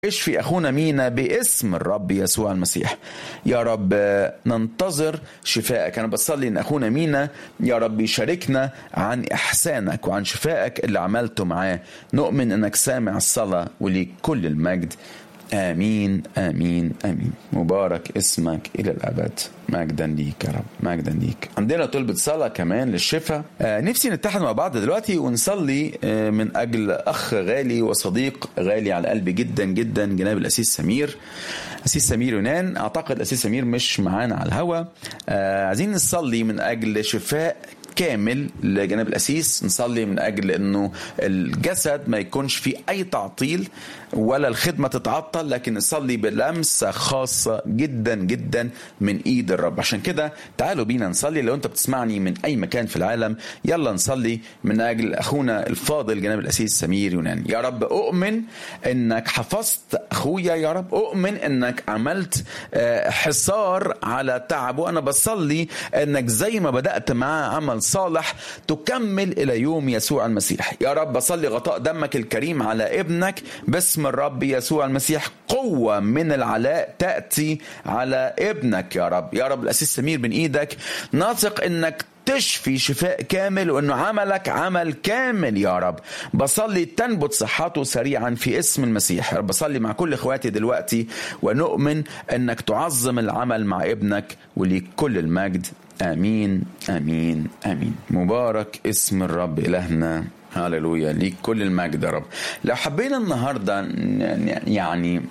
اشفي اخونا مينا باسم الرب يسوع المسيح يا رب ننتظر شفائك انا بصلي ان اخونا مينا يا رب يشاركنا عن احسانك وعن شفائك اللي عملته معاه نؤمن انك سامع الصلاه وليك كل المجد امين امين امين مبارك اسمك الى الابد مجدا ليك يا رب مجدا ليك عندنا طلبة صلاة كمان للشفاء آه نفسي نتحد مع بعض دلوقتي ونصلي آه من أجل أخ غالي وصديق غالي على قلبي جدا جدا جناب الأسيس سمير أسيس سمير يونان أعتقد الأسيس سمير مش معانا على الهوا آه عايزين نصلي من أجل شفاء كامل لجناب الأسيس نصلي من أجل أنه الجسد ما يكونش فيه أي تعطيل ولا الخدمة تتعطل لكن نصلي بلمسة خاصة جدا جدا من إيد الرب عشان كده تعالوا بينا نصلي لو أنت بتسمعني من أي مكان في العالم يلا نصلي من أجل أخونا الفاضل جناب الأسيس سمير يونان يا رب أؤمن أنك حفظت أخويا يا رب أؤمن أنك عملت حصار على تعبه أنا بصلي أنك زي ما بدأت معاه عمل صالح تكمل إلى يوم يسوع المسيح يا رب بصلي غطاء دمك الكريم على ابنك باسم الرب يسوع المسيح قوة من العلاء تأتي على ابنك يا رب يا رب الأسيس سمير من إيدك ناثق أنك تشفي شفاء كامل وانه عملك عمل كامل يا رب بصلي تنبت صحته سريعا في اسم المسيح يا رب بصلي مع كل اخواتي دلوقتي ونؤمن انك تعظم العمل مع ابنك وليك كل المجد امين امين امين مبارك اسم الرب الهنا هللويا ليك كل المجد يا رب لو حبينا النهارده يعني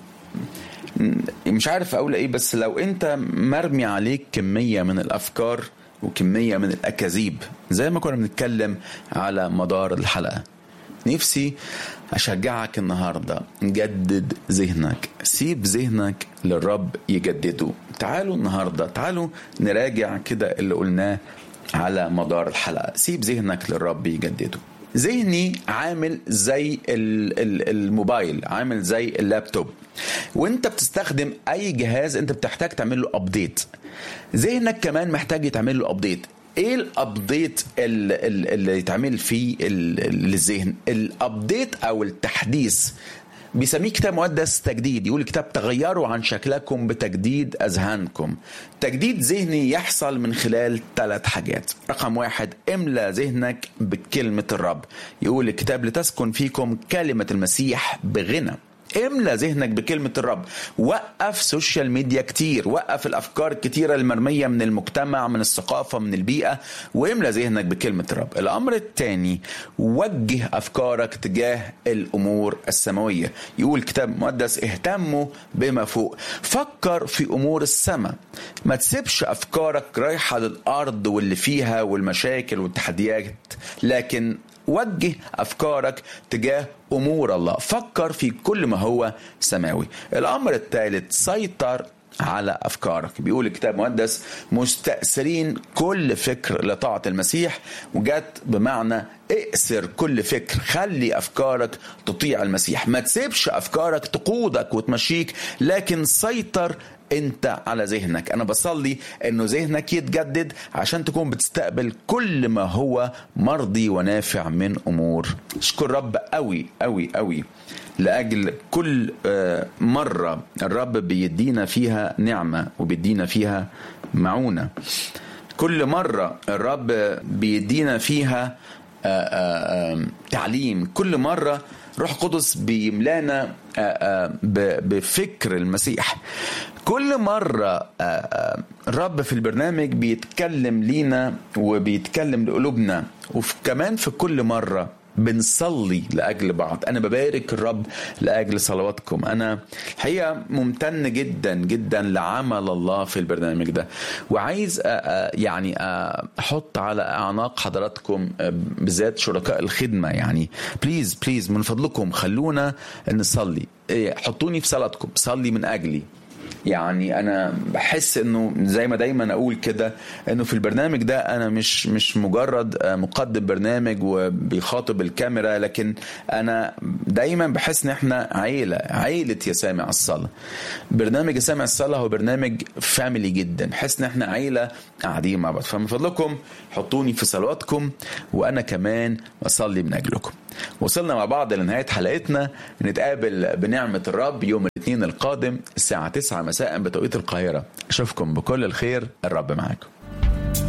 مش عارف اقول ايه بس لو انت مرمي عليك كميه من الافكار وكميه من الاكاذيب زي ما كنا بنتكلم على مدار الحلقه نفسي اشجعك النهارده جدد ذهنك سيب ذهنك للرب يجدده تعالوا النهارده تعالوا نراجع كده اللي قلناه على مدار الحلقه سيب ذهنك للرب يجدده ذهني عامل زي الموبايل عامل زي اللابتوب وانت بتستخدم اي جهاز انت بتحتاج تعمل له ابديت ذهنك كمان محتاج يتعمل له ابديت ايه الابديت اللي يتعمل فيه للذهن الابديت او التحديث بيسميه كتاب مقدس تجديد يقول الكتاب تغيروا عن شكلكم بتجديد اذهانكم تجديد ذهني يحصل من خلال ثلاث حاجات رقم واحد املى ذهنك بكلمة الرب يقول الكتاب لتسكن فيكم كلمة المسيح بغنى املى ذهنك بكلمة الرب وقف سوشيال ميديا كتير وقف الأفكار الكتيرة المرمية من المجتمع من الثقافة من البيئة واملى ذهنك بكلمة الرب الأمر الثاني وجه أفكارك تجاه الأمور السماوية يقول الكتاب المقدس اهتموا بما فوق فكر في أمور السماء ما تسيبش أفكارك رايحة للأرض واللي فيها والمشاكل والتحديات لكن وجه افكارك تجاه امور الله فكر في كل ما هو سماوي الامر الثالث سيطر على افكارك بيقول الكتاب المقدس مستأثرين كل فكر لطاعة المسيح وجت بمعنى اقسر كل فكر خلي افكارك تطيع المسيح ما تسيبش افكارك تقودك وتمشيك لكن سيطر انت على ذهنك انا بصلي انه ذهنك يتجدد عشان تكون بتستقبل كل ما هو مرضي ونافع من امور اشكر رب قوي قوي قوي لاجل كل مره الرب بيدينا فيها نعمه وبيدينا فيها معونه كل مره الرب بيدينا فيها تعليم كل مره روح قدس بيملانا بفكر المسيح كل مرة الرب في البرنامج بيتكلم لينا وبيتكلم لقلوبنا وكمان في كل مرة بنصلي لاجل بعض انا ببارك الرب لاجل صلواتكم انا الحقيقه ممتن جدا جدا لعمل الله في البرنامج ده وعايز يعني احط على اعناق حضراتكم بالذات شركاء الخدمه يعني بليز بليز من فضلكم خلونا نصلي حطوني في صلاتكم صلي من اجلي يعني انا بحس انه زي ما دايما اقول كده انه في البرنامج ده انا مش مش مجرد مقدم برنامج وبيخاطب الكاميرا لكن انا دايما بحس ان احنا عيله عيله يا سامع الصلاه برنامج يا سامع الصلاه هو برنامج فاميلي جدا بحس ان احنا عيله قاعدين مع بعض فمن فضلكم حطوني في صلواتكم وانا كمان اصلي من اجلكم وصلنا مع بعض لنهاية حلقتنا نتقابل بنعمة الرب يوم الاثنين القادم الساعة 9 مساء بتوقيت القاهرة أشوفكم بكل الخير الرب معاكم